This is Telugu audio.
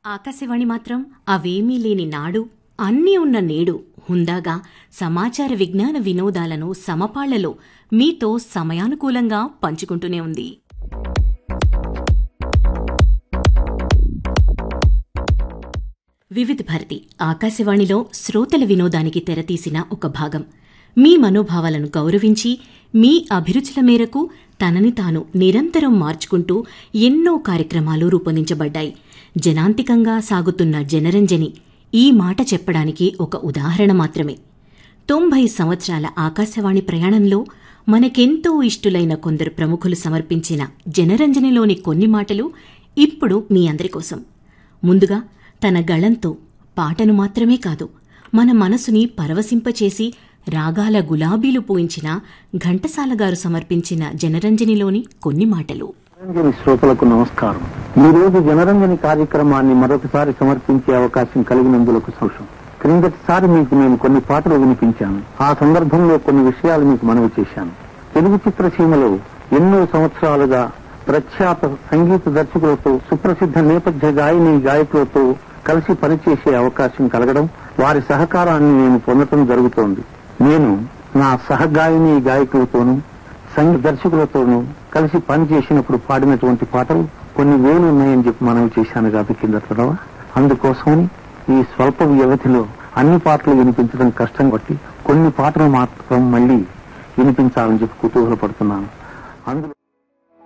ఆకాశవాణి మాత్రం అవేమీ లేని నాడు అన్నీ ఉన్న నేడు హుందాగా సమాచార విజ్ఞాన వినోదాలను సమపాళ్లలో మీతో సమయానుకూలంగా పంచుకుంటూనే ఉంది వివిధ భారతి ఆకాశవాణిలో శ్రోతల వినోదానికి తెరతీసిన ఒక భాగం మీ మనోభావాలను గౌరవించి మీ అభిరుచుల మేరకు తనని తాను నిరంతరం మార్చుకుంటూ ఎన్నో కార్యక్రమాలు రూపొందించబడ్డాయి జనాంతికంగా సాగుతున్న జనరంజని ఈ మాట చెప్పడానికి ఒక ఉదాహరణ మాత్రమే తొంభై సంవత్సరాల ఆకాశవాణి ప్రయాణంలో మనకెంతో ఇష్టులైన కొందరు ప్రముఖులు సమర్పించిన జనరంజనిలోని కొన్ని మాటలు ఇప్పుడు మీ అందరి కోసం ముందుగా తన గళంతో పాటను మాత్రమే కాదు మన మనసుని పరవశింపచేసి రాగాల గులాబీలు పూయించిన ఘంటసాల గారు సమర్పించిన జనరంజనిలోని కొన్ని మాటలు జనరంజని శ్రోతలకు నమస్కారం ఈ రోజు జనరంజని కార్యక్రమాన్ని మరొకసారి సమర్పించే అవకాశం కలిగినందులకు సంతోషం క్రిందటిసారి మీకు నేను కొన్ని పాటలు వినిపించాను ఆ సందర్భంలో కొన్ని విషయాలు మీకు మనవి చేశాను తెలుగు చిత్రసీమలో ఎన్నో సంవత్సరాలుగా ప్రఖ్యాత సంగీత దర్శకులతో సుప్రసిద్ధ నేపథ్య గాయని గాయకులతో కలిసి పనిచేసే అవకాశం కలగడం వారి సహకారాన్ని నేను పొందడం జరుగుతోంది నేను నా సహగాయని గాయకులతోనూ సంగీత దర్శకులతోనూ కలిసి పనిచేసినప్పుడు పాడినటువంటి పాటలు కొన్ని వేలు ఉన్నాయని చెప్పి మనవి చేశాను కాబట్టి కింద చదవా అందుకోసమని ఈ స్వల్ప వ్యవధిలో అన్ని పాటలు వినిపించడం కష్టం బట్టి కొన్ని పాటలు మాత్రం మళ్ళీ వినిపించాలని చెప్పి కుతూహలపడుతున్నాను అందులో